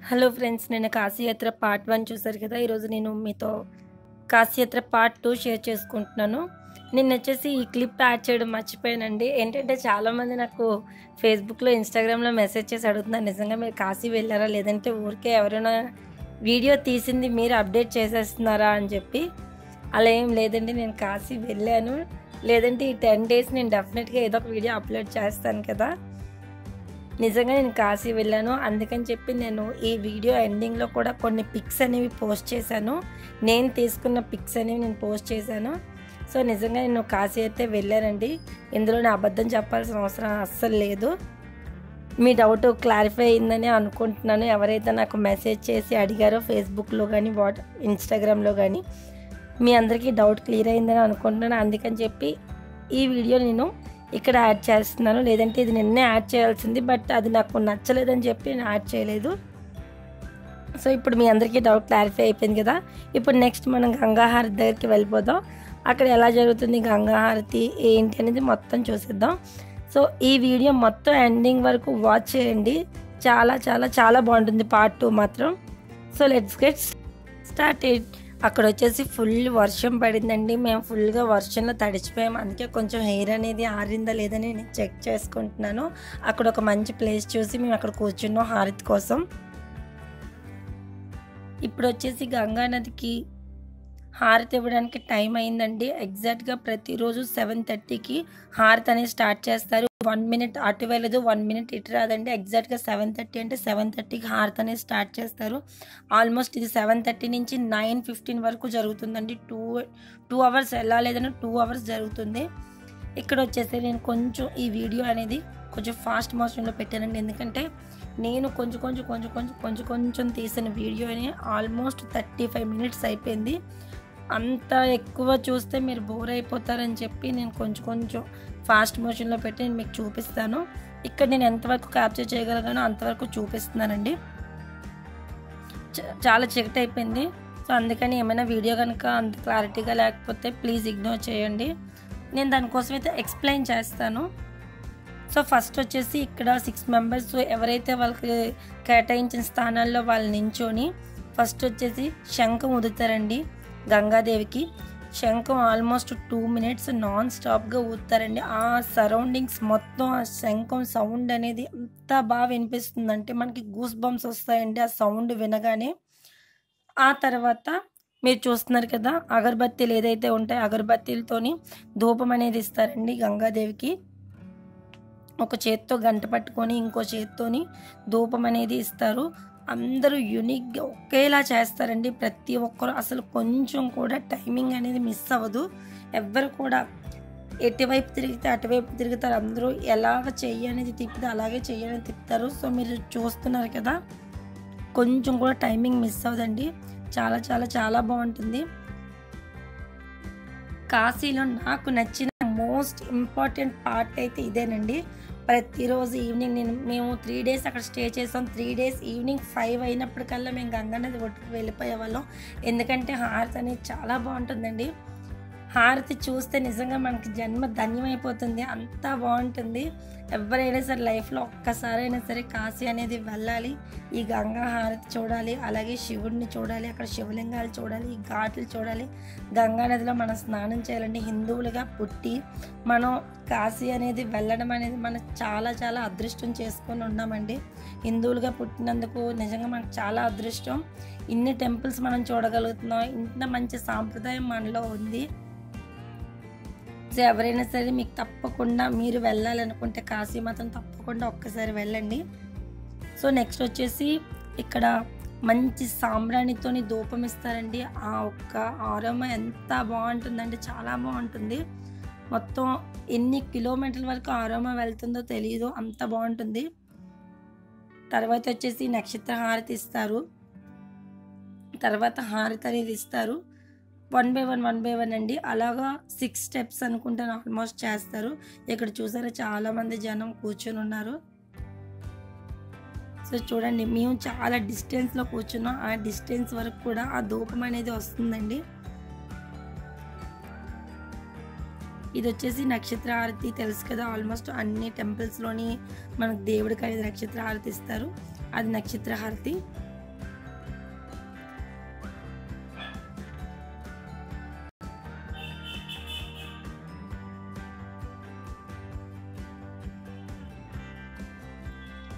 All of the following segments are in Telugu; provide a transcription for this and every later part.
హలో ఫ్రెండ్స్ నేను కాశీయాత్ర పార్ట్ వన్ చూసారు కదా ఈరోజు నేను మీతో కాశీయాత్ర పార్ట్ టూ షేర్ చేసుకుంటున్నాను నిన్న వచ్చేసి ఈ క్లిప్ యాడ్ చేయడం మర్చిపోయానండి ఏంటంటే చాలామంది నాకు ఫేస్బుక్లో ఇన్స్టాగ్రామ్లో మెసేజ్ చేసి అడుగుతున్నారు నిజంగా మీరు కాశీ వెళ్ళారా లేదంటే ఊరికే ఎవరైనా వీడియో తీసింది మీరు అప్డేట్ చేసేస్తున్నారా అని చెప్పి అలా ఏం లేదండి నేను కాశీ వెళ్ళాను లేదంటే ఈ టెన్ డేస్ నేను డెఫినెట్గా ఏదో ఒక వీడియో అప్లోడ్ చేస్తాను కదా నిజంగా నేను కాశీ వెళ్ళాను అందుకని చెప్పి నేను ఈ వీడియో ఎండింగ్లో కూడా కొన్ని పిక్స్ అనేవి పోస్ట్ చేశాను నేను తీసుకున్న పిక్స్ అనేవి నేను పోస్ట్ చేశాను సో నిజంగా నేను కాశీ అయితే వెళ్ళానండి ఇందులో నేను అబద్ధం చెప్పాల్సిన అవసరం అస్సలు లేదు మీ డౌట్ క్లారిఫై అయిందని అనుకుంటున్నాను ఎవరైతే నాకు మెసేజ్ చేసి అడిగారో ఫేస్బుక్లో కానీ వాట్ ఇన్స్టాగ్రామ్లో కానీ మీ అందరికీ డౌట్ క్లియర్ అయిందని అనుకుంటున్నాను అందుకని చెప్పి ఈ వీడియో నేను ఇక్కడ యాడ్ చేస్తున్నాను లేదంటే ఇది నిన్నే యాడ్ చేయాల్సింది బట్ అది నాకు నచ్చలేదని చెప్పి నేను యాడ్ చేయలేదు సో ఇప్పుడు మీ అందరికీ డౌట్ క్లారిఫై అయిపోయింది కదా ఇప్పుడు నెక్స్ట్ మనం గంగాహారతి దగ్గరికి వెళ్ళిపోదాం అక్కడ ఎలా జరుగుతుంది గంగాహారతి ఏంటి అనేది మొత్తం చూసిద్దాం సో ఈ వీడియో మొత్తం ఎండింగ్ వరకు వాచ్ చేయండి చాలా చాలా చాలా బాగుంటుంది పార్ట్ టూ మాత్రం సో లెట్స్ గెట్ స్టార్ట్ అక్కడ వచ్చేసి ఫుల్ వర్షం పడిందండి మేము ఫుల్గా వర్షంలో తడిచిపోయాం అందుకే కొంచెం హెయిర్ అనేది ఆరిందా లేదని నేను చెక్ చేసుకుంటున్నాను అక్కడ ఒక మంచి ప్లేస్ చూసి మేము అక్కడ కూర్చున్నాం హారతి కోసం ఇప్పుడు వచ్చేసి గంగా నదికి హారతి ఇవ్వడానికి టైం అయిందండి ఎగ్జాక్ట్గా ప్రతిరోజు సెవెన్ థర్టీకి హారతి అనేది స్టార్ట్ చేస్తారు వన్ మినిట్ అటు వెళ్ళదు వన్ మినిట్ ఇటు రాదండి ఎగ్జాక్ట్గా సెవెన్ థర్టీ అంటే సెవెన్ థర్టీకి హారతి అనేది స్టార్ట్ చేస్తారు ఆల్మోస్ట్ ఇది సెవెన్ థర్టీ నుంచి నైన్ ఫిఫ్టీన్ వరకు జరుగుతుందండి టూ టూ అవర్స్ వెళ్ళాలేదని టూ అవర్స్ జరుగుతుంది ఇక్కడ వచ్చేసి నేను కొంచెం ఈ వీడియో అనేది కొంచెం ఫాస్ట్ మోషన్లో పెట్టానండి ఎందుకంటే నేను కొంచెం కొంచెం కొంచెం కొంచెం కొంచెం కొంచెం తీసిన వీడియోని ఆల్మోస్ట్ థర్టీ ఫైవ్ మినిట్స్ అయిపోయింది అంత ఎక్కువ చూస్తే మీరు బోర్ అయిపోతారని చెప్పి నేను కొంచెం కొంచెం ఫాస్ట్ మోషన్లో పెట్టి నేను మీకు చూపిస్తాను ఇక్కడ నేను ఎంతవరకు క్యాప్చర్ చేయగలిగానో అంతవరకు చూపిస్తున్నానండి చాలా చీకటి అయిపోయింది సో అందుకని ఏమైనా వీడియో కనుక అంత క్లారిటీగా లేకపోతే ప్లీజ్ ఇగ్నోర్ చేయండి నేను దానికోసం అయితే ఎక్స్ప్లెయిన్ చేస్తాను సో ఫస్ట్ వచ్చేసి ఇక్కడ సిక్స్ మెంబర్స్ ఎవరైతే వాళ్ళకి కేటాయించిన స్థానాల్లో వాళ్ళు నించొని ఫస్ట్ వచ్చేసి శంఖం ఉదుతారండి గంగాదేవికి శంఖం ఆల్మోస్ట్ టూ మినిట్స్ నాన్ స్టాప్గా ఊతారండి ఆ సరౌండింగ్స్ మొత్తం ఆ శంఖం సౌండ్ అనేది ఎంత బాగా వినిపిస్తుందంటే మనకి గూస్ బంప్స్ వస్తాయండి ఆ సౌండ్ వినగానే ఆ తర్వాత మీరు చూస్తున్నారు కదా అగరబత్తీలు ఏదైతే ఉంటాయో అగరబత్తీలతోని ధూపం అనేది ఇస్తారండి గంగాదేవికి ఒక చేత్తో గంట పట్టుకొని ఇంకో చేత్తోని ధూపం అనేది ఇస్తారు అందరూ యూనిక్గా ఒకేలా చేస్తారండి ప్రతి ఒక్కరు అసలు కొంచెం కూడా టైమింగ్ అనేది మిస్ అవ్వదు ఎవ్వరు కూడా ఎటువైపు తిరిగితే అటువైపు తిరుగుతారు అందరూ ఎలాగ చెయ్యి అనేది తిప్పితే అలాగే చెయ్యి అనేది తిప్పుతారు సో మీరు చూస్తున్నారు కదా కొంచెం కూడా టైమింగ్ మిస్ అవ్వదండి చాలా చాలా చాలా బాగుంటుంది కాశీలో నాకు నచ్చిన మోస్ట్ ఇంపార్టెంట్ పార్ట్ అయితే ఇదేనండి ప్రతిరోజు ఈవినింగ్ నేను మేము త్రీ డేస్ అక్కడ స్టే చేసాం త్రీ డేస్ ఈవినింగ్ ఫైవ్ అయినప్పటికల్లా మేము గంగా నది ఒట్టుకు వెళ్ళిపోయే వాళ్ళం ఎందుకంటే హారతి అనేది చాలా బాగుంటుందండి హారతి చూస్తే నిజంగా మనకి జన్మ ధన్యమైపోతుంది అంతా బాగుంటుంది ఎవరైనా సరే లైఫ్లో ఒక్కసారైనా సరే కాశీ అనేది వెళ్ళాలి ఈ గంగా హారతి చూడాలి అలాగే శివుడిని చూడాలి అక్కడ శివలింగాలు చూడాలి ఈ ఘాట్లు చూడాలి గంగా నదిలో మనం స్నానం చేయాలండి హిందువులుగా పుట్టి మనం కాశీ అనేది వెళ్ళడం అనేది మనం చాలా చాలా అదృష్టం చేసుకొని ఉన్నామండి హిందువులుగా పుట్టినందుకు నిజంగా మనకు చాలా అదృష్టం ఇన్ని టెంపుల్స్ మనం చూడగలుగుతున్నాం ఇంత మంచి సాంప్రదాయం మనలో ఉంది సో ఎవరైనా సరే మీకు తప్పకుండా మీరు వెళ్ళాలనుకుంటే కాశీ మాత్రం తప్పకుండా ఒక్కసారి వెళ్ళండి సో నెక్స్ట్ వచ్చేసి ఇక్కడ మంచి సాంబ్రాణితోని ధూపం ఇస్తారండి ఆ ఒక్క ఆరోమ ఎంత బాగుంటుందంటే చాలా బాగుంటుంది మొత్తం ఎన్ని కిలోమీటర్ల వరకు ఆరోమ వెళ్తుందో తెలియదు అంత బాగుంటుంది తర్వాత వచ్చేసి నక్షత్ర హారతి ఇస్తారు తర్వాత హారతి అనేది ఇస్తారు one by one one by one అండి అలాగా సిక్స్ స్టెప్స్ అనుకుంటాను ఆల్మోస్ట్ చేస్తారు ఇక్కడ చూసారా చాలామంది జనం కూర్చొని ఉన్నారు సో చూడండి మేము చాలా డిస్టెన్స్లో కూర్చున్నాం ఆ డిస్టెన్స్ వరకు కూడా ఆ ధూపం అనేది వస్తుందండి ఇది వచ్చేసి నక్షత్ర హారతి తెలుసు కదా ఆల్మోస్ట్ అన్ని టెంపుల్స్లోని మనకు దేవుడికి అనేది నక్షత్ర హారతి ఇస్తారు అది నక్షత్ర హారతి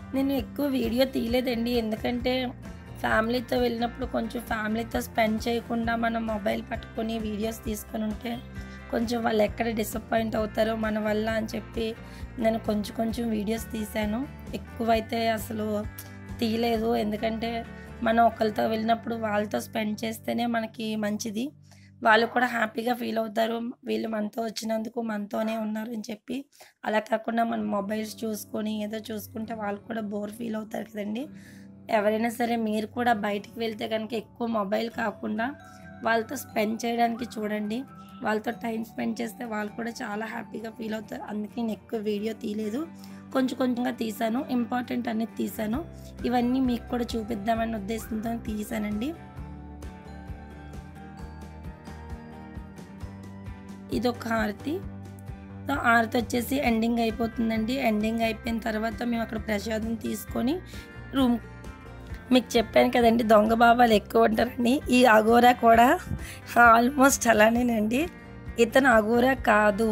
నేను ఎక్కువ వీడియో తీయలేదండి ఎందుకంటే ఫ్యామిలీతో వెళ్ళినప్పుడు కొంచెం ఫ్యామిలీతో స్పెండ్ చేయకుండా మనం మొబైల్ పట్టుకొని వీడియోస్ తీసుకొని ఉంటే కొంచెం వాళ్ళు ఎక్కడ డిసప్పాయింట్ అవుతారో మన వల్ల అని చెప్పి నేను కొంచెం కొంచెం వీడియోస్ తీశాను ఎక్కువైతే అసలు తీయలేదు ఎందుకంటే మనం ఒకరితో వెళ్ళినప్పుడు వాళ్ళతో స్పెండ్ చేస్తేనే మనకి మంచిది వాళ్ళు కూడా హ్యాపీగా ఫీల్ అవుతారు వీళ్ళు మనతో వచ్చినందుకు మనతోనే ఉన్నారు అని చెప్పి అలా కాకుండా మనం మొబైల్స్ చూసుకొని ఏదో చూసుకుంటే వాళ్ళు కూడా బోర్ ఫీల్ అవుతారు కదండి ఎవరైనా సరే మీరు కూడా బయటికి వెళ్తే కనుక ఎక్కువ మొబైల్ కాకుండా వాళ్ళతో స్పెండ్ చేయడానికి చూడండి వాళ్ళతో టైం స్పెండ్ చేస్తే వాళ్ళు కూడా చాలా హ్యాపీగా ఫీల్ అవుతారు అందుకే నేను ఎక్కువ వీడియో తీయలేదు కొంచెం కొంచెంగా తీసాను ఇంపార్టెంట్ అనేది తీసాను ఇవన్నీ మీకు కూడా చూపిద్దామన్న ఉద్దేశంతో తీసానండి ఇది ఒక హారతి సో హారతి వచ్చేసి ఎండింగ్ అయిపోతుందండి ఎండింగ్ అయిపోయిన తర్వాత మేము అక్కడ ప్రసాదం తీసుకొని రూమ్ మీకు చెప్పాను కదండి దొంగ బాబాలు ఎక్కువ ఉంటారని ఈ అగోరా కూడా ఆల్మోస్ట్ అలానేనండి ఇతను అగోరా కాదు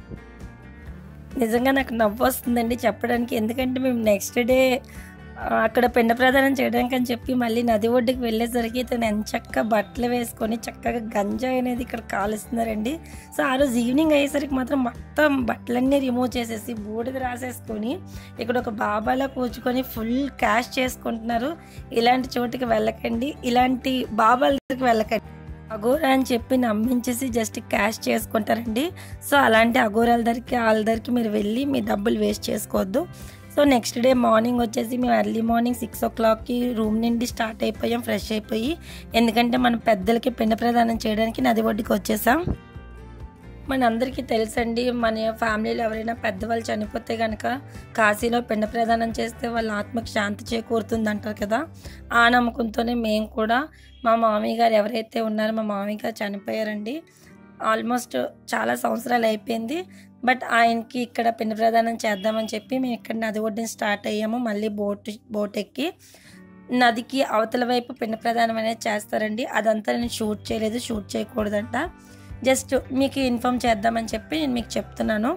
నిజంగా నాకు నవ్వు వస్తుందండి చెప్పడానికి ఎందుకంటే మేము నెక్స్ట్ డే అక్కడ పిండ ప్రదానం చేయడానికి అని చెప్పి మళ్ళీ నది ఒడ్డుకి వెళ్ళేసరికి ఇతను ఎంచక్క బట్టలు వేసుకొని చక్కగా గంజాయి అనేది ఇక్కడ కాలుస్తున్నారండి సో ఆ రోజు ఈవినింగ్ అయ్యేసరికి మాత్రం మొత్తం బట్టలన్నీ రిమూవ్ చేసేసి బూడిద రాసేసుకొని ఇక్కడ ఒక బాబాలో కూర్చుకొని ఫుల్ క్యాష్ చేసుకుంటున్నారు ఇలాంటి చోటుకి వెళ్ళకండి ఇలాంటి బాబాల దగ్గరికి వెళ్ళకండి అఘోరా అని చెప్పి నమ్మించేసి జస్ట్ క్యాష్ చేసుకుంటారండి సో అలాంటి అఘోరాల దగ్గరికి వాళ్ళ దగ్గరికి మీరు వెళ్ళి మీ డబ్బులు వేస్ట్ చేసుకోవద్దు సో నెక్స్ట్ డే మార్నింగ్ వచ్చేసి మేము ఎర్లీ మార్నింగ్ సిక్స్ ఓ క్లాక్కి రూమ్ నుండి స్టార్ట్ అయిపోయాం ఫ్రెష్ అయిపోయి ఎందుకంటే మన పెద్దలకి పిండ ప్రదానం చేయడానికి నది ఒడ్డుకి వచ్చేసాం మనందరికీ తెలుసండి మన ఫ్యామిలీలో ఎవరైనా పెద్దవాళ్ళు చనిపోతే కనుక కాశీలో పిండ ప్రదానం చేస్తే వాళ్ళ ఆత్మకి శాంతి చేకూరుతుంది అంటారు కదా ఆ నమ్మకంతోనే మేము కూడా మా మామయ్య గారు ఎవరైతే ఉన్నారో మా మామయ్య గారు చనిపోయారండి ఆల్మోస్ట్ చాలా సంవత్సరాలు అయిపోయింది బట్ ఆయనకి ఇక్కడ పిండ ప్రదానం చేద్దామని చెప్పి మేము ఇక్కడ నది ఒడ్డున స్టార్ట్ అయ్యాము మళ్ళీ బోట్ బోట్ ఎక్కి నదికి అవతల వైపు పిండ ప్రదానం అనేది చేస్తారండి అదంతా నేను షూట్ చేయలేదు షూట్ చేయకూడదంట జస్ట్ మీకు ఇన్ఫామ్ చేద్దామని చెప్పి నేను మీకు చెప్తున్నాను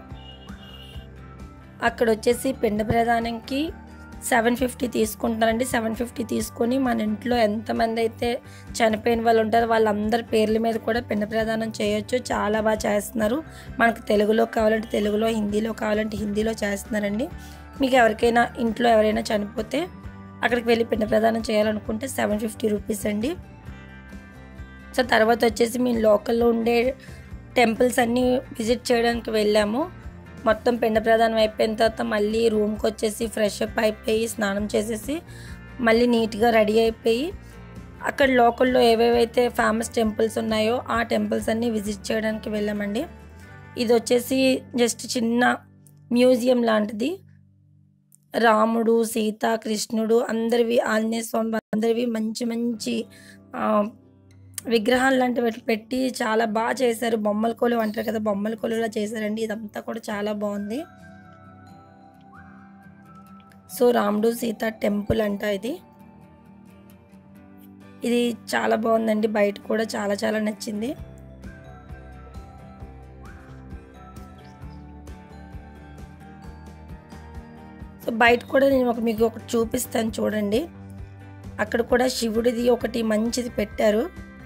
అక్కడ వచ్చేసి పిండ ప్రదానంకి సెవెన్ ఫిఫ్టీ తీసుకుంటారండి సెవెన్ ఫిఫ్టీ తీసుకొని మన ఇంట్లో ఎంతమంది అయితే చనిపోయిన వాళ్ళు ఉంటారో వాళ్ళందరి పేర్ల మీద కూడా పిండ ప్రదానం చేయొచ్చు చాలా బాగా చేస్తున్నారు మనకు తెలుగులో కావాలంటే తెలుగులో హిందీలో కావాలంటే హిందీలో చేస్తున్నారండి మీకు ఎవరికైనా ఇంట్లో ఎవరైనా చనిపోతే అక్కడికి వెళ్ళి పిండ ప్రదానం చేయాలనుకుంటే సెవెన్ ఫిఫ్టీ రూపీస్ అండి సో తర్వాత వచ్చేసి మేము లోకల్లో ఉండే టెంపుల్స్ అన్నీ విజిట్ చేయడానికి వెళ్ళాము మొత్తం పిండ ప్రదానం అయిపోయిన తర్వాత మళ్ళీ రూమ్కి వచ్చేసి ఫ్రెష్ అప్ అయిపోయి స్నానం చేసేసి మళ్ళీ నీట్గా రెడీ అయిపోయి అక్కడ లోకల్లో ఏవేవైతే ఫేమస్ టెంపుల్స్ ఉన్నాయో ఆ టెంపుల్స్ అన్నీ విజిట్ చేయడానికి వెళ్ళామండి ఇది వచ్చేసి జస్ట్ చిన్న మ్యూజియం లాంటిది రాముడు సీత కృష్ణుడు అందరివి ఆంజనేయ స్వామి అందరివి మంచి మంచి విగ్రహాలు లాంటివి పెట్టి చాలా బాగా చేశారు బొమ్మల కొలు అంటారు కదా బొమ్మల కొలులా చేశారండి ఇదంతా కూడా చాలా బాగుంది సో రాముడు సీత టెంపుల్ అంట ఇది ఇది చాలా బాగుందండి బయట కూడా చాలా చాలా నచ్చింది సో బయట కూడా నేను ఒక మీకు ఒకటి చూపిస్తాను చూడండి అక్కడ కూడా శివుడిది ఒకటి మంచిది పెట్టారు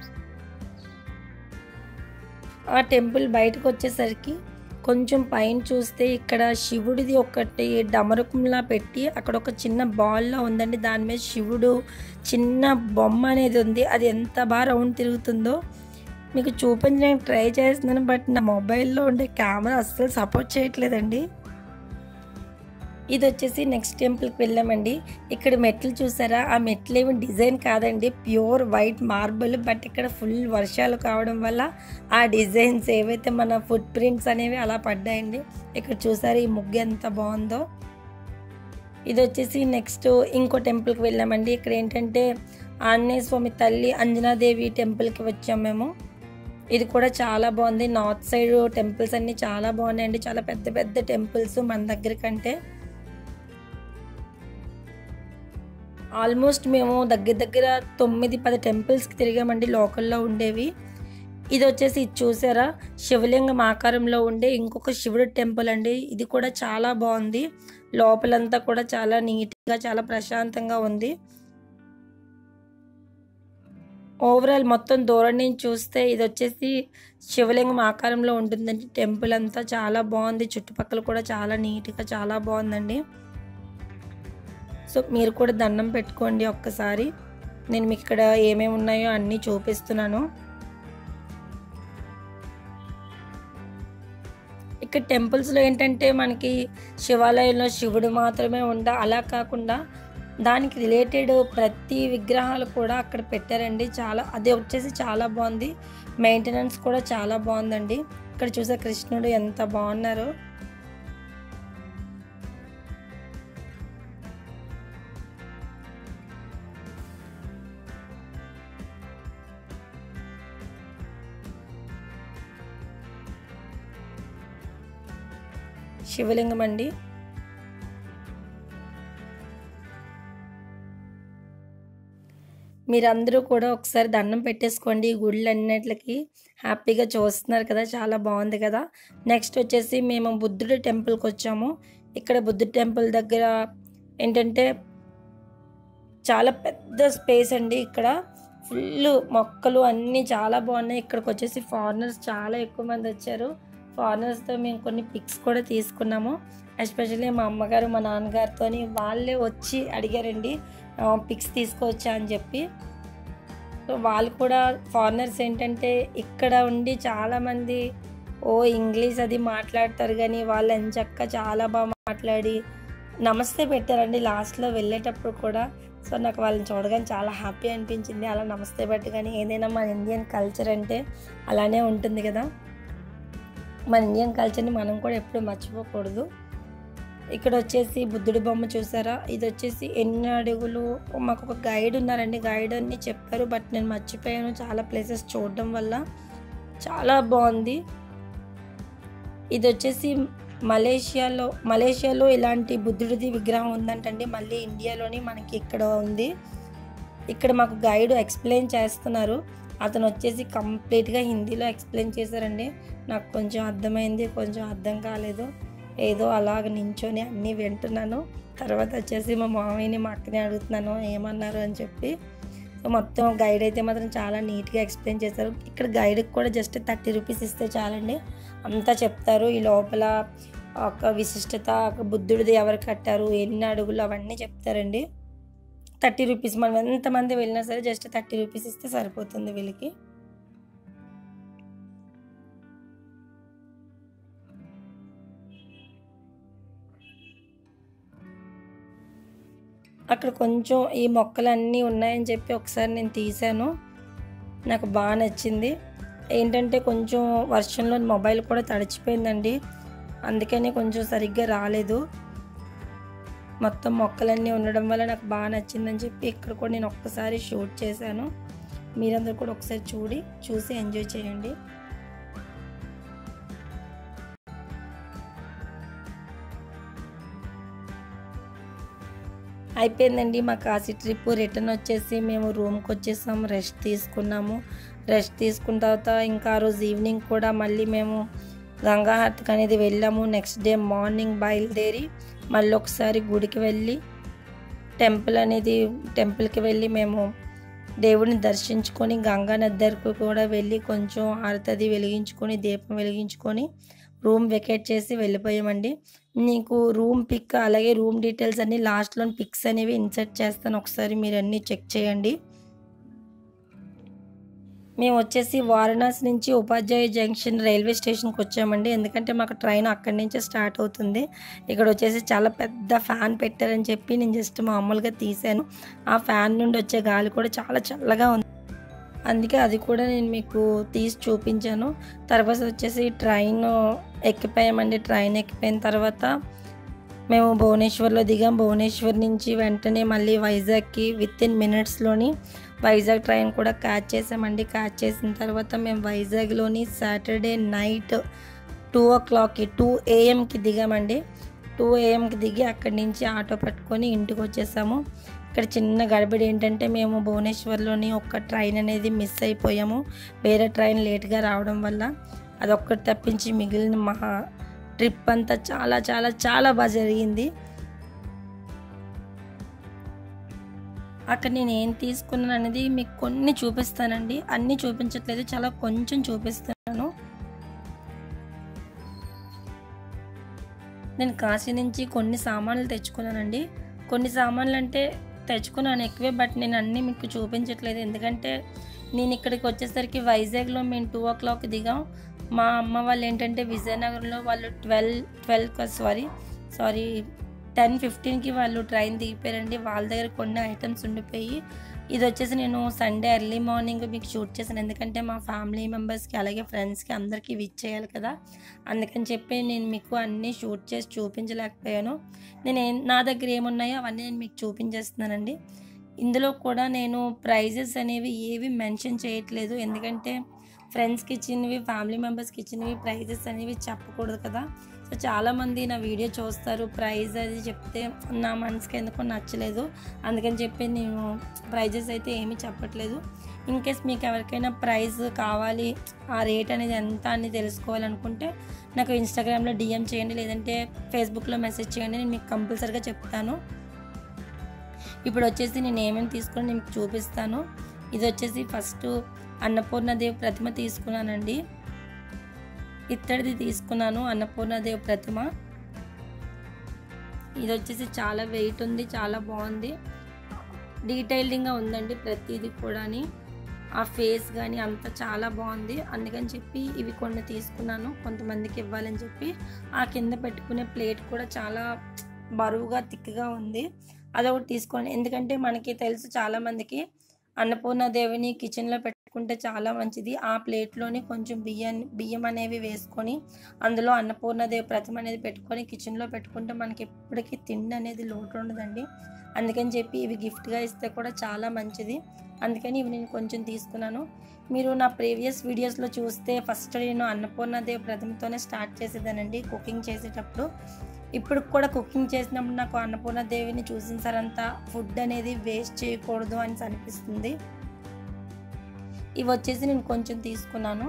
ఆ టెంపుల్ బయటకు వచ్చేసరికి కొంచెం పైన చూస్తే ఇక్కడ శివుడిది ఒకటి డమరుకంలా పెట్టి అక్కడ ఒక చిన్న బాల్లో ఉందండి దాని మీద శివుడు చిన్న బొమ్మ అనేది ఉంది అది ఎంత బాగా రౌండ్ తిరుగుతుందో మీకు చూపించడానికి ట్రై చేస్తున్నాను బట్ నా మొబైల్లో ఉండే కెమెరా అస్సలు సపోర్ట్ చేయట్లేదండి ఇది వచ్చేసి నెక్స్ట్ టెంపుల్కి వెళ్ళామండి ఇక్కడ మెట్లు చూసారా ఆ మెట్లు ఏమి డిజైన్ కాదండి ప్యూర్ వైట్ మార్బుల్ బట్ ఇక్కడ ఫుల్ వర్షాలు కావడం వల్ల ఆ డిజైన్స్ ఏవైతే మన ఫుట్ ప్రింట్స్ అనేవి అలా పడ్డాయండి ఇక్కడ చూసారా ఈ ముగ్గు ఎంత బాగుందో ఇది వచ్చేసి నెక్స్ట్ ఇంకో టెంపుల్కి వెళ్ళామండి ఇక్కడ ఏంటంటే ఆంజనేయ స్వామి తల్లి అంజనాదేవి టెంపుల్కి వచ్చాం మేము ఇది కూడా చాలా బాగుంది నార్త్ సైడ్ టెంపుల్స్ అన్నీ చాలా బాగున్నాయండి చాలా పెద్ద పెద్ద టెంపుల్స్ మన దగ్గర కంటే ఆల్మోస్ట్ మేము దగ్గర దగ్గర తొమ్మిది పది టెంపుల్స్కి తిరిగామండి లోకల్లో ఉండేవి ఇది వచ్చేసి ఇది చూసారా శివలింగం ఆకారంలో ఉండే ఇంకొక శివుడు టెంపుల్ అండి ఇది కూడా చాలా బాగుంది లోపలంతా కూడా చాలా నీట్గా చాలా ప్రశాంతంగా ఉంది ఓవరాల్ మొత్తం దూరం నుంచి చూస్తే ఇది వచ్చేసి శివలింగం ఆకారంలో ఉంటుందండి టెంపుల్ అంతా చాలా బాగుంది చుట్టుపక్కల కూడా చాలా నీట్గా చాలా బాగుందండి సో మీరు కూడా దండం పెట్టుకోండి ఒక్కసారి నేను మీకు ఇక్కడ ఏమేమి ఉన్నాయో అన్నీ చూపిస్తున్నాను ఇక్కడ టెంపుల్స్లో ఏంటంటే మనకి శివాలయంలో శివుడు మాత్రమే ఉండ అలా కాకుండా దానికి రిలేటెడ్ ప్రతి విగ్రహాలు కూడా అక్కడ పెట్టారండి చాలా అది వచ్చేసి చాలా బాగుంది మెయింటెనెన్స్ కూడా చాలా బాగుందండి ఇక్కడ చూసే కృష్ణుడు ఎంత బాగున్నారు శివలింగం అండి మీరందరూ కూడా ఒకసారి దండం పెట్టేసుకోండి ఈ గుళ్ళు అన్నిటికి హ్యాపీగా చూస్తున్నారు కదా చాలా బాగుంది కదా నెక్స్ట్ వచ్చేసి మేము బుద్ధుడి టెంపుల్కి వచ్చాము ఇక్కడ బుద్ధుడి టెంపుల్ దగ్గర ఏంటంటే చాలా పెద్ద స్పేస్ అండి ఇక్కడ ఫుల్ మొక్కలు అన్నీ చాలా బాగున్నాయి ఇక్కడికి వచ్చేసి ఫారినర్స్ చాలా ఎక్కువ మంది వచ్చారు ఫారినర్స్తో మేము కొన్ని పిక్స్ కూడా తీసుకున్నాము ఎస్పెషల్లీ మా అమ్మగారు మా నాన్నగారితో వాళ్ళే వచ్చి అడిగారండి పిక్స్ తీసుకొచ్చా అని చెప్పి సో వాళ్ళు కూడా ఫారినర్స్ ఏంటంటే ఇక్కడ ఉండి చాలామంది ఓ ఇంగ్లీష్ అది మాట్లాడతారు కానీ వాళ్ళు ఎంచక్క చాలా బాగా మాట్లాడి నమస్తే పెట్టారండి లాస్ట్లో వెళ్ళేటప్పుడు కూడా సో నాకు వాళ్ళని చూడగానే చాలా హ్యాపీ అనిపించింది అలా నమస్తే పెట్టగానే ఏదైనా మన ఇండియన్ కల్చర్ అంటే అలానే ఉంటుంది కదా మన ఇండియన్ కల్చర్ని మనం కూడా ఎప్పుడు మర్చిపోకూడదు ఇక్కడ వచ్చేసి బుద్ధుడి బొమ్మ చూసారా ఇది వచ్చేసి ఎన్ని అడుగులు మాకు ఒక గైడ్ ఉన్నారండి గైడ్ అని చెప్పారు బట్ నేను మర్చిపోయాను చాలా ప్లేసెస్ చూడడం వల్ల చాలా బాగుంది ఇది వచ్చేసి మలేషియాలో మలేషియాలో ఇలాంటి బుద్ధుడిది విగ్రహం ఉందంటండి మళ్ళీ ఇండియాలోని మనకి ఇక్కడ ఉంది ఇక్కడ మాకు గైడ్ ఎక్స్ప్లెయిన్ చేస్తున్నారు అతను వచ్చేసి కంప్లీట్గా హిందీలో ఎక్స్ప్లెయిన్ చేశారండి నాకు కొంచెం అర్థమైంది కొంచెం అర్థం కాలేదు ఏదో అలాగ నించొని అన్నీ వింటున్నాను తర్వాత వచ్చేసి మా మామయ్యని మా అక్కని అడుగుతున్నాను ఏమన్నారు అని చెప్పి సో మొత్తం గైడ్ అయితే మాత్రం చాలా నీట్గా ఎక్స్ప్లెయిన్ చేశారు ఇక్కడ గైడ్కి కూడా జస్ట్ థర్టీ రూపీస్ ఇస్తే చాలండి అంతా చెప్తారు ఈ లోపల ఒక విశిష్టత ఒక బుద్ధుడిది ఎవరు కట్టారు ఎన్ని అడుగులు అవన్నీ చెప్తారండి థర్టీ రూపీస్ మనం ఎంతమంది వెళ్ళినా సరే జస్ట్ థర్టీ రూపీస్ ఇస్తే సరిపోతుంది వీళ్ళకి అక్కడ కొంచెం ఈ మొక్కలన్నీ ఉన్నాయని చెప్పి ఒకసారి నేను తీశాను నాకు బాగా నచ్చింది ఏంటంటే కొంచెం వర్షంలో మొబైల్ కూడా తడిచిపోయిందండి అందుకని కొంచెం సరిగ్గా రాలేదు మొత్తం మొక్కలన్నీ ఉండడం వల్ల నాకు బాగా నచ్చిందని చెప్పి ఇక్కడ కూడా నేను ఒక్కసారి షూట్ చేశాను మీరందరూ కూడా ఒకసారి చూడి చూసి ఎంజాయ్ చేయండి అయిపోయిందండి మా కాశీ ట్రిప్ రిటర్న్ వచ్చేసి మేము రూమ్కి వచ్చేసాం రెస్ట్ తీసుకున్నాము రెస్ట్ తీసుకున్న తర్వాత ఇంకా ఆ రోజు ఈవినింగ్ కూడా మళ్ళీ మేము గంగాహారతికి అనేది వెళ్ళాము నెక్స్ట్ డే మార్నింగ్ బయలుదేరి మళ్ళీ ఒకసారి గుడికి వెళ్ళి టెంపుల్ అనేది టెంపుల్కి వెళ్ళి మేము దేవుడిని దర్శించుకొని గంగా నది దగ్గరకు కూడా వెళ్ళి కొంచెం హారతది వెలిగించుకొని దీపం వెలిగించుకొని రూమ్ వెకేట్ చేసి వెళ్ళిపోయామండి నీకు రూమ్ పిక్ అలాగే రూమ్ డీటెయిల్స్ అన్ని లాస్ట్లో పిక్స్ అనేవి ఇన్సర్ట్ చేస్తాను ఒకసారి మీరు అన్నీ చెక్ చేయండి మేము వచ్చేసి వారణాసి నుంచి ఉపాధ్యాయ జంక్షన్ రైల్వే స్టేషన్కి వచ్చామండి ఎందుకంటే మాకు ట్రైన్ అక్కడి నుంచే స్టార్ట్ అవుతుంది ఇక్కడ వచ్చేసి చాలా పెద్ద ఫ్యాన్ పెట్టారని చెప్పి నేను జస్ట్ మామూలుగా తీసాను ఆ ఫ్యాన్ నుండి వచ్చే గాలి కూడా చాలా చల్లగా ఉంది అందుకే అది కూడా నేను మీకు తీసి చూపించాను తర్వాత వచ్చేసి ట్రైన్ ఎక్కిపోయామండి ట్రైన్ ఎక్కిపోయిన తర్వాత మేము భువనేశ్వర్లో దిగాం భువనేశ్వర్ నుంచి వెంటనే మళ్ళీ వైజాగ్కి విత్ ఇన్ మినిట్స్లోని వైజాగ్ ట్రైన్ కూడా క్యాచ్ చేసామండి క్యాచ్ చేసిన తర్వాత మేము వైజాగ్లోని సాటర్డే నైట్ టూ ఓ క్లాక్కి టూ ఏఎంకి దిగామండి టూ ఏఎంకి దిగి అక్కడి నుంచి ఆటో పట్టుకొని ఇంటికి వచ్చేసాము ఇక్కడ చిన్న గడబడి ఏంటంటే మేము భువనేశ్వర్లోని ఒక ట్రైన్ అనేది మిస్ అయిపోయాము వేరే ట్రైన్ లేట్గా రావడం వల్ల అదొక్కటి తప్పించి మిగిలిన మా ట్రిప్ అంతా చాలా చాలా చాలా బాగా జరిగింది అక్కడ నేను ఏం తీసుకున్నాను అనేది మీకు కొన్ని చూపిస్తానండి అన్నీ చూపించట్లేదు చాలా కొంచెం చూపిస్తున్నాను నేను కాశీ నుంచి కొన్ని సామాన్లు తెచ్చుకున్నానండి కొన్ని సామాన్లు అంటే తెచ్చుకున్నాను ఎక్కువే బట్ నేను అన్నీ మీకు చూపించట్లేదు ఎందుకంటే నేను ఇక్కడికి వచ్చేసరికి వైజాగ్లో మేము టూ ఓ క్లాక్ దిగాం మా అమ్మ వాళ్ళు ఏంటంటే విజయనగరంలో వాళ్ళు twelve twelve sorry sorry ten ఫిఫ్టీన్కి వాళ్ళు ట్రైన్ దిగిపోయారండి వాళ్ళ దగ్గర కొన్ని ఐటమ్స్ ఉండిపోయి ఇది వచ్చేసి నేను సండే ఎర్లీ మార్నింగ్ మీకు షూట్ చేశాను ఎందుకంటే మా ఫ్యామిలీ మెంబర్స్కి అలాగే ఫ్రెండ్స్కి అందరికీ విచ్ చేయాలి కదా అందుకని చెప్పి నేను మీకు అన్నీ షూట్ చేసి చూపించలేకపోయాను నేను ఏం నా దగ్గర ఏమున్నాయో అవన్నీ నేను మీకు చూపించేస్తున్నానండి ఇందులో కూడా నేను ప్రైజెస్ అనేవి ఏవి మెన్షన్ చేయట్లేదు ఎందుకంటే ఫ్రెండ్స్కి ఇచ్చినవి ఫ్యామిలీ మెంబర్స్కి ఇచ్చినవి ప్రైజెస్ అనేవి చెప్పకూడదు కదా సో చాలామంది నా వీడియో చూస్తారు ప్రైజ్ అది చెప్తే నా మనసుకి ఎందుకో నచ్చలేదు అందుకని చెప్పి నేను ప్రైజెస్ అయితే ఏమీ చెప్పట్లేదు ఇన్ కేస్ మీకు ఎవరికైనా ప్రైజ్ కావాలి ఆ రేట్ అనేది ఎంత అని తెలుసుకోవాలనుకుంటే నాకు ఇన్స్టాగ్రామ్లో డిఎం చేయండి లేదంటే ఫేస్బుక్లో మెసేజ్ చేయండి నేను మీకు కంపల్సరీగా చెప్తాను ఇప్పుడు వచ్చేసి నేను ఏమేమి తీసుకుని నేను మీకు చూపిస్తాను ఇది వచ్చేసి ఫస్ట్ అన్నపూర్ణదేవి ప్రతిమ తీసుకున్నానండి ఇత్తడిది తీసుకున్నాను అన్నపూర్ణదేవి ప్రతిమ ఇది వచ్చేసి చాలా వెయిట్ ఉంది చాలా బాగుంది డీటెయిల్డింగ్గా ఉందండి ప్రతిదీ కూడాని ఆ ఫేస్ కానీ అంతా చాలా బాగుంది అందుకని చెప్పి ఇవి కొన్ని తీసుకున్నాను కొంతమందికి ఇవ్వాలని చెప్పి ఆ కింద పెట్టుకునే ప్లేట్ కూడా చాలా బరువుగా థిక్గా ఉంది అదొకటి తీసుకోండి ఎందుకంటే మనకి తెలుసు చాలామందికి అన్నపూర్ణదేవిని కిచెన్లో పెట్టుకుంటే చాలా మంచిది ఆ ప్లేట్లోని కొంచెం బియ్యం బియ్యం అనేవి వేసుకొని అందులో అన్నపూర్ణదేవి ప్రతిమ అనేది పెట్టుకొని కిచెన్లో పెట్టుకుంటే మనకి ఎప్పటికీ తిండి అనేది లోటు ఉండదండి అందుకని చెప్పి ఇవి గిఫ్ట్గా ఇస్తే కూడా చాలా మంచిది అందుకని ఇవి నేను కొంచెం తీసుకున్నాను మీరు నా ప్రీవియస్ వీడియోస్లో చూస్తే ఫస్ట్ నేను అన్నపూర్ణదేవి ప్రతిమతోనే స్టార్ట్ చేసేదానండి కుకింగ్ చేసేటప్పుడు ఇప్పుడు కూడా కుకింగ్ చేసినప్పుడు నాకు అన్నపూర్ణదేవిని చూసిన సరంతా ఫుడ్ అనేది వేస్ట్ చేయకూడదు అని అనిపిస్తుంది ఇవి వచ్చేసి నేను కొంచెం తీసుకున్నాను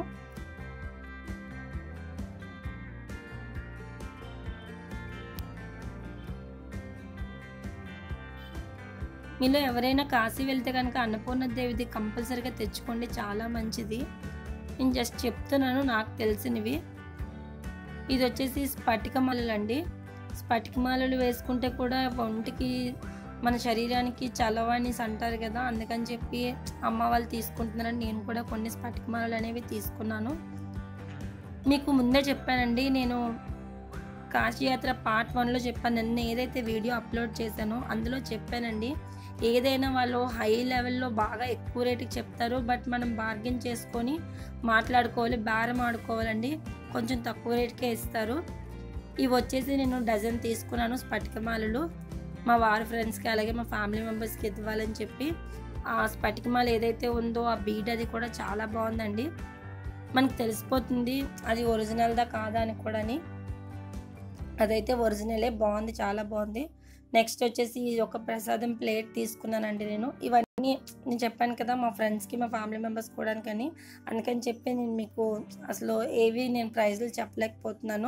మీలో ఎవరైనా కాశీ వెళ్తే కనుక అన్నపూర్ణదేవిది కంపల్సరీగా తెచ్చుకోండి చాలా మంచిది నేను జస్ట్ చెప్తున్నాను నాకు తెలిసినవి ఇది వచ్చేసి స్ఫటికమాలలు అండి స్ఫటికమాలలు వేసుకుంటే కూడా ఒంటికి మన శరీరానికి చలవని అంటారు కదా అందుకని చెప్పి అమ్మ వాళ్ళు తీసుకుంటున్నారని నేను కూడా కొన్ని స్ఫటికమాలలు అనేవి తీసుకున్నాను మీకు ముందే చెప్పానండి నేను కాశీయాత్ర పార్ట్ వన్లో చెప్పాను నిన్న ఏదైతే వీడియో అప్లోడ్ చేశానో అందులో చెప్పానండి ఏదైనా వాళ్ళు హై లెవెల్లో బాగా ఎక్కువ రేటుకి చెప్తారు బట్ మనం బార్గెన్ చేసుకొని మాట్లాడుకోవాలి బేరం ఆడుకోవాలండి కొంచెం తక్కువ రేటుకే ఇస్తారు ఇవి వచ్చేసి నేను డజన్ తీసుకున్నాను స్ఫటికమాలలు మా వారి ఫ్రెండ్స్కి అలాగే మా ఫ్యామిలీ మెంబర్స్కి ఇవ్వాలని చెప్పి ఆ స్ఫటికమాల ఏదైతే ఉందో ఆ బీడ్ అది కూడా చాలా బాగుందండి మనకు తెలిసిపోతుంది అది ఒరిజినల్దా కాదా అని కూడాని అదైతే ఒరిజినలే బాగుంది చాలా బాగుంది నెక్స్ట్ వచ్చేసి ఒక ప్రసాదం ప్లేట్ తీసుకున్నానండి నేను ఇవన్నీ నేను చెప్పాను కదా మా ఫ్రెండ్స్కి మా ఫ్యామిలీ మెంబర్స్ కూడా కానీ అందుకని చెప్పి నేను మీకు అసలు ఏవి నేను ప్రైజ్లు చెప్పలేకపోతున్నాను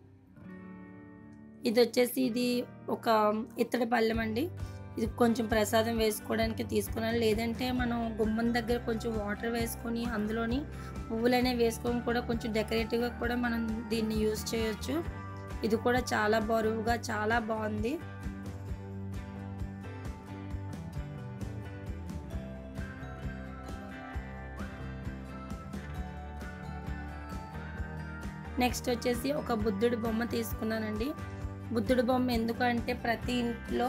ఇది వచ్చేసి ఇది ఒక ఇత్తడి పళ్ళెం అండి ఇది కొంచెం ప్రసాదం వేసుకోవడానికి తీసుకున్నాను లేదంటే మనం గుమ్మం దగ్గర కొంచెం వాటర్ వేసుకొని అందులోని పువ్వులనే వేసుకొని కూడా కొంచెం డెకరేటివ్గా కూడా మనం దీన్ని యూజ్ చేయొచ్చు ఇది కూడా చాలా బరువుగా చాలా బాగుంది నెక్స్ట్ వచ్చేసి ఒక బుద్ధుడి బొమ్మ తీసుకున్నానండి బుద్ధుడి బొమ్మ ఎందుకంటే ప్రతి ఇంట్లో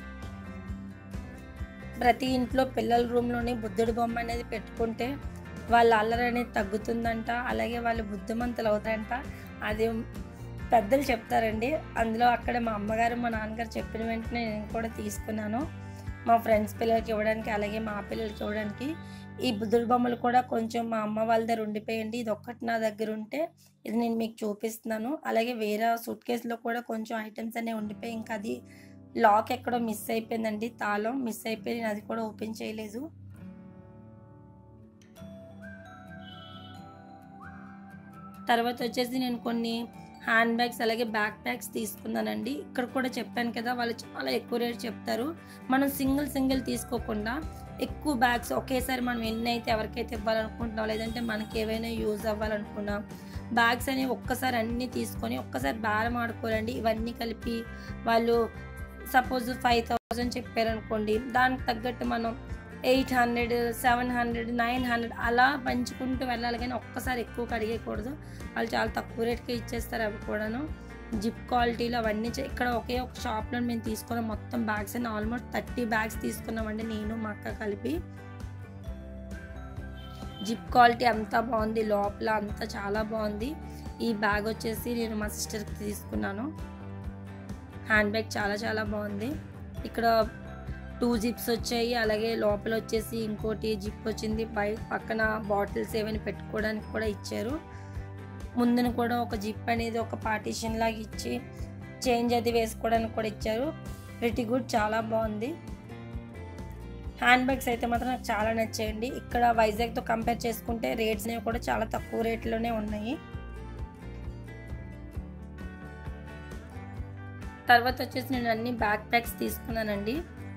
ప్రతి ఇంట్లో పిల్లల రూమ్లోని బుద్ధుడి బొమ్మ అనేది పెట్టుకుంటే వాళ్ళ అల్లరి అనేది తగ్గుతుందంట అలాగే వాళ్ళు బుద్ధిమంతులు అవుతారంట అది పెద్దలు చెప్తారండి అందులో అక్కడ మా అమ్మగారు మా నాన్నగారు చెప్పిన వెంటనే నేను కూడా తీసుకున్నాను మా ఫ్రెండ్స్ పిల్లలకి ఇవ్వడానికి అలాగే మా పిల్లలకి ఇవ్వడానికి ఈ బుద్ధుడి బొమ్మలు కూడా కొంచెం మా అమ్మ వాళ్ళ దగ్గర ఉండిపోయండి ఇది ఒక్కటి నా దగ్గర ఉంటే ఇది నేను మీకు చూపిస్తున్నాను అలాగే వేరే సూట్ కేసులో కూడా కొంచెం ఐటమ్స్ అనేవి ఉండిపోయి ఇంకా అది లాక్ ఎక్కడో మిస్ అయిపోయిందండి తాళం మిస్ అయిపోయి నేను అది కూడా ఓపెన్ చేయలేదు తర్వాత వచ్చేసి నేను కొన్ని హ్యాండ్ బ్యాగ్స్ అలాగే బ్యాక్ ప్యాక్స్ తీసుకున్నానండి ఇక్కడ కూడా చెప్పాను కదా వాళ్ళు చాలా ఎక్కువ రేట్ చెప్తారు మనం సింగిల్ సింగిల్ తీసుకోకుండా ఎక్కువ బ్యాగ్స్ ఒకేసారి మనం ఎన్ని అయితే ఎవరికైతే ఇవ్వాలనుకుంటున్నాం లేదంటే మనకి ఏవైనా యూజ్ అవ్వాలనుకున్నా బ్యాగ్స్ అనేవి ఒక్కసారి అన్నీ తీసుకొని ఒక్కసారి బేరం ఆడుకోరండి ఇవన్నీ కలిపి వాళ్ళు సపోజ్ ఫైవ్ థౌజండ్ చెప్పారనుకోండి దానికి తగ్గట్టు మనం eight hundred seven hundred nine hundred అలా పంచుకుంటూ వెళ్ళాలి కానీ ఒక్కసారి ఎక్కువ అడిగేయకూడదు వాళ్ళు చాలా తక్కువ రేట్కి ఇచ్చేస్తారు అవి కూడాను జిప్ క్వాలిటీలో అవన్నీ చే- ఇక్కడ ఒకే ఒక షాప్లో మేము తీసుకున్న మొత్తం బ్యాగ్స్ అని ఆల్మోస్ట్ థర్టీ బ్యాగ్స్ తీసుకున్నామండి నేను మా అక్క కలిపి జిప్ క్వాలిటీ అంతా బాగుంది లోపల అంతా చాలా బాగుంది ఈ బ్యాగ్ వచ్చేసి నేను మా సిస్టర్కి తీసుకున్నాను హ్యాండ్ బ్యాగ్ చాలా చాలా బాగుంది ఇక్కడ టూ జిప్స్ వచ్చాయి అలాగే లోపల వచ్చేసి ఇంకోటి జిప్ వచ్చింది పై పక్కన బాటిల్స్ ఏమైనా పెట్టుకోవడానికి కూడా ఇచ్చారు ముందున కూడా ఒక జిప్ అనేది ఒక పార్టీషన్ లాగా ఇచ్చి చేంజ్ అది వేసుకోవడానికి కూడా ఇచ్చారు ప్రిటీ గుడ్ చాలా బాగుంది హ్యాండ్ బ్యాగ్స్ అయితే మాత్రం నాకు చాలా నచ్చాయండి ఇక్కడ వైజాగ్తో కంపేర్ చేసుకుంటే రేట్స్ అనేవి కూడా చాలా తక్కువ రేట్లోనే ఉన్నాయి తర్వాత వచ్చేసి నేను అన్ని బ్యాక్ ప్యాక్స్ తీసుకున్నానండి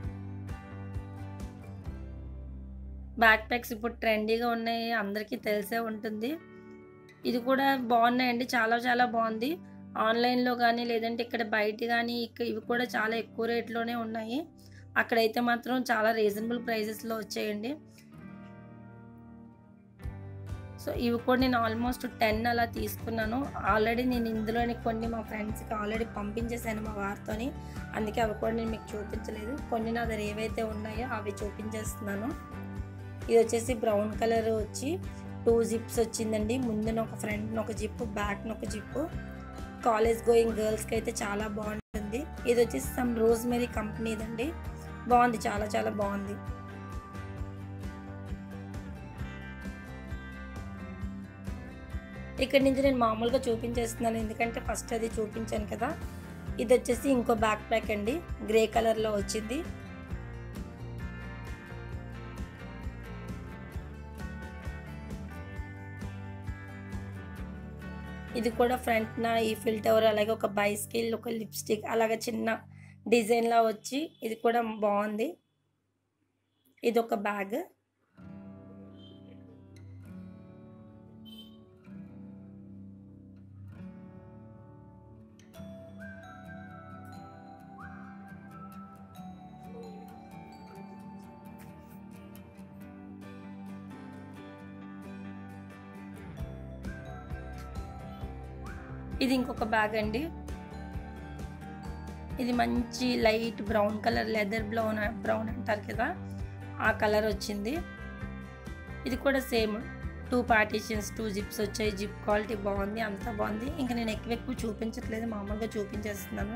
బ్యాక్ ప్యాక్స్ ఇప్పుడు ట్రెండీగా ఉన్నాయి అందరికీ తెలిసే ఉంటుంది ఇది కూడా బాగున్నాయండి చాలా చాలా బాగుంది ఆన్లైన్లో కానీ లేదంటే ఇక్కడ బయట కానీ ఇక ఇవి కూడా చాలా ఎక్కువ రేట్లోనే ఉన్నాయి అక్కడైతే మాత్రం చాలా రీజనబుల్ ప్రైజెస్లో వచ్చాయండి సో ఇవి కూడా నేను ఆల్మోస్ట్ టెన్ అలా తీసుకున్నాను ఆల్రెడీ నేను ఇందులోని కొన్ని మా ఫ్రెండ్స్కి ఆల్రెడీ పంపించేసాను మా వారితోని అందుకే అవి కూడా నేను మీకు చూపించలేదు కొన్ని నా దగ్గర ఏవైతే ఉన్నాయో అవి చూపించేస్తున్నాను ఇది వచ్చేసి బ్రౌన్ కలర్ వచ్చి టూ జిప్స్ వచ్చిందండి ముందున ఒక ఫ్రంట్ ఒక జిప్ బ్యాక్ ఒక జిప్ కాలేజ్ గోయింగ్ గర్ల్స్కి అయితే చాలా బాగుంటుంది ఇది వచ్చేసి సమ్ రోజ్ మెరీ కంపెనీదండి బాగుంది చాలా చాలా బాగుంది ఇక్కడ నుంచి నేను మామూలుగా చూపించేస్తున్నాను ఎందుకంటే ఫస్ట్ అది చూపించాను కదా ఇది వచ్చేసి ఇంకో బ్యాక్ ప్యాక్ అండి గ్రే కలర్లో వచ్చింది ఇది కూడా ఫ్రంట్న ఈ ఫిల్టర్ అలాగే ఒక బైస్కిల్ ఒక లిప్స్టిక్ అలాగే చిన్న డిజైన్లా వచ్చి ఇది కూడా బాగుంది ఇది ఒక బ్యాగ్ ఇది ఇంకొక బ్యాగ్ అండి ఇది మంచి light brown colour leather brown brown అంటారు కదా ఆ కలర్ వచ్చింది ఇది కూడా same two partitions two zips వచ్చాయి జిప్ క్వాలిటీ బాగుంది అంతా బాగుంది ఇంకా నేను ఎక్కువ ఎక్కువ చూపించట్లేదు మామూలుగా చూపించేస్తున్నాను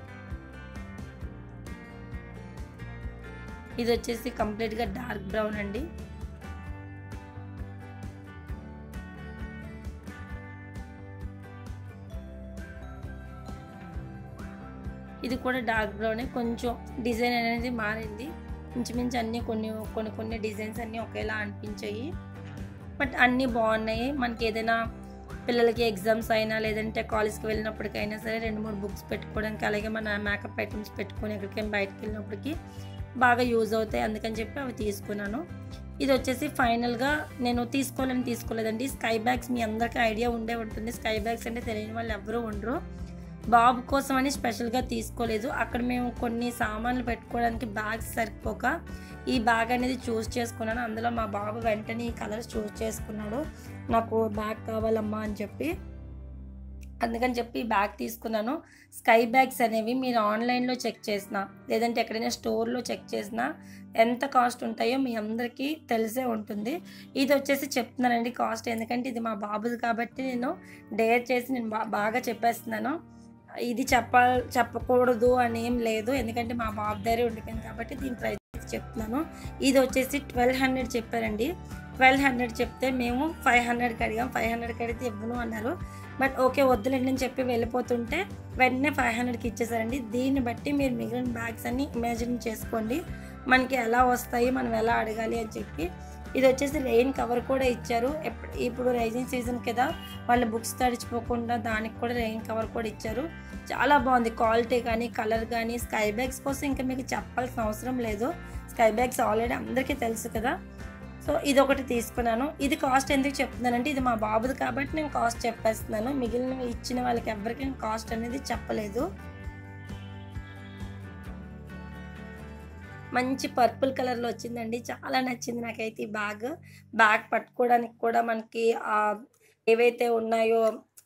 ఇది వచ్చేసి కంప్లీట్గా డార్క్ బ్రౌన్ అండి ఇది కూడా డార్క్ బ్రౌనే కొంచెం డిజైన్ అనేది మారింది ఇంచుమించు అన్నీ కొన్ని కొన్ని కొన్ని డిజైన్స్ అన్నీ ఒకేలా అనిపించాయి బట్ అన్నీ బాగున్నాయి మనకి ఏదైనా పిల్లలకి ఎగ్జామ్స్ అయినా లేదంటే కాలేజ్కి వెళ్ళినప్పటికైనా సరే రెండు మూడు బుక్స్ పెట్టుకోవడానికి అలాగే మన మేకప్ ఐటమ్స్ పెట్టుకొని ఎక్కడికైనా బయటకు వెళ్ళినప్పటికి బాగా యూజ్ అవుతాయి అందుకని చెప్పి అవి తీసుకున్నాను ఇది వచ్చేసి ఫైనల్గా నేను తీసుకోవాలని తీసుకోలేదండి స్కై బ్యాగ్స్ మీ అందరికీ ఐడియా ఉండే ఉంటుంది స్కై బ్యాగ్స్ అంటే తెలియని వాళ్ళు ఎవరూ ఉండరు బాబు కోసం అని స్పెషల్గా తీసుకోలేదు అక్కడ మేము కొన్ని సామాన్లు పెట్టుకోవడానికి బ్యాగ్స్ సరిపోక ఈ బ్యాగ్ అనేది చూస్ చేసుకున్నాను అందులో మా బాబు వెంటనే ఈ కలర్స్ చూస్ చేసుకున్నాడు నాకు బ్యాగ్ కావాలమ్మా అని చెప్పి అందుకని చెప్పి ఈ బ్యాగ్ తీసుకున్నాను స్కై బ్యాగ్స్ అనేవి మీరు ఆన్లైన్లో చెక్ చేసినా లేదంటే ఎక్కడైనా స్టోర్లో చెక్ చేసినా ఎంత కాస్ట్ ఉంటాయో మీ అందరికీ తెలిసే ఉంటుంది ఇది వచ్చేసి చెప్తున్నానండి కాస్ట్ ఎందుకంటే ఇది మా బాబుది కాబట్టి నేను డేర్ చేసి నేను బా బాగా చెప్పేస్తున్నాను ఇది చెప్ప చెప్పకూడదు అని ఏం లేదు ఎందుకంటే మా బాబు దగ్గరే ఉండిపోయింది కాబట్టి దీని ప్రైస్ చెప్తున్నాను ఇది వచ్చేసి ట్వెల్వ్ హండ్రెడ్ చెప్పారండి ట్వెల్వ్ హండ్రెడ్ చెప్తే మేము ఫైవ్ హండ్రెడ్కి అడిగాం ఫైవ్ హండ్రెడ్కి అడిగితే ఇవ్వను అన్నారు బట్ ఓకే వద్దులేండి అని చెప్పి వెళ్ళిపోతుంటే వెంటనే ఫైవ్ హండ్రెడ్కి ఇచ్చేసారండి దీన్ని బట్టి మీరు మిగిలిన బ్యాగ్స్ అన్ని ఇమాజిన్ చేసుకోండి మనకి ఎలా వస్తాయి మనం ఎలా అడగాలి అని చెప్పి ఇది వచ్చేసి రెయిన్ కవర్ కూడా ఇచ్చారు ఎప్పుడు ఇప్పుడు రైజింగ్ సీజన్ కదా వాళ్ళ బుక్స్ తడిచిపోకుండా దానికి కూడా రెయిన్ కవర్ కూడా ఇచ్చారు చాలా బాగుంది క్వాలిటీ కానీ కలర్ కానీ స్కై బ్యాగ్స్ కోసం ఇంకా మీకు చెప్పాల్సిన అవసరం లేదు స్కై బ్యాగ్స్ ఆల్రెడీ అందరికీ తెలుసు కదా సో ఇది ఒకటి తీసుకున్నాను ఇది కాస్ట్ ఎందుకు చెప్తున్నానంటే ఇది మా బాబుది కాబట్టి నేను కాస్ట్ చెప్పేస్తున్నాను మిగిలిన ఇచ్చిన వాళ్ళకి ఎవరికి నేను కాస్ట్ అనేది చెప్పలేదు మంచి పర్పుల్ కలర్లో వచ్చిందండి చాలా నచ్చింది నాకైతే ఈ బ్యాగ్ బ్యాగ్ పట్టుకోవడానికి కూడా మనకి ఆ ఏవైతే ఉన్నాయో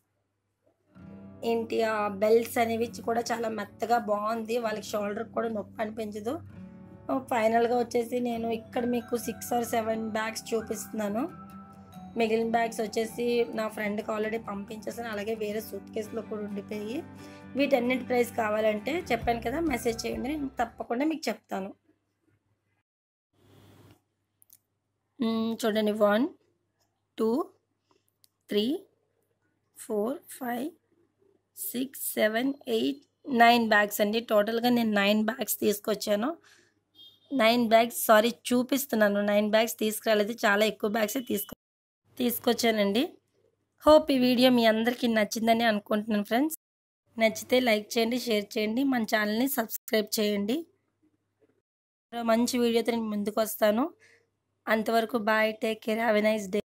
ఏంటి ఆ బెల్ట్స్ అనేవి కూడా చాలా మెత్తగా బాగుంది వాళ్ళకి షోల్డర్ కూడా నొప్పి అనిపించదు ఫైనల్గా వచ్చేసి నేను ఇక్కడ మీకు సిక్స్ ఆర్ సెవెన్ బ్యాగ్స్ చూపిస్తున్నాను మిగిలిన బ్యాగ్స్ వచ్చేసి నా ఫ్రెండ్కి ఆల్రెడీ పంపించేసాను అలాగే వేరే సూట్ కేసులో కూడా ఉండిపోయి వీటన్నిటి ప్రైస్ కావాలంటే చెప్పాను కదా మెసేజ్ చేయండి నేను తప్పకుండా మీకు చెప్తాను చూడండి one two three four five six seven eight nine bags అండి టోటల్గా నేను నైన్ బ్యాగ్స్ తీసుకొచ్చాను నైన్ బ్యాగ్స్ సారీ చూపిస్తున్నాను నైన్ బ్యాగ్స్ తీసుకురాలేదు చాలా ఎక్కువ బ్యాగ్స్ తీసుకు తీసుకొచ్చానండి హోప్ ఈ వీడియో మీ అందరికీ నచ్చిందని అనుకుంటున్నాను ఫ్రెండ్స్ నచ్చితే లైక్ చేయండి షేర్ చేయండి మన ఛానల్ని సబ్స్క్రైబ్ చేయండి మంచి వీడియోతో నేను ముందుకు వస్తాను అంతవరకు bye take care have a nice day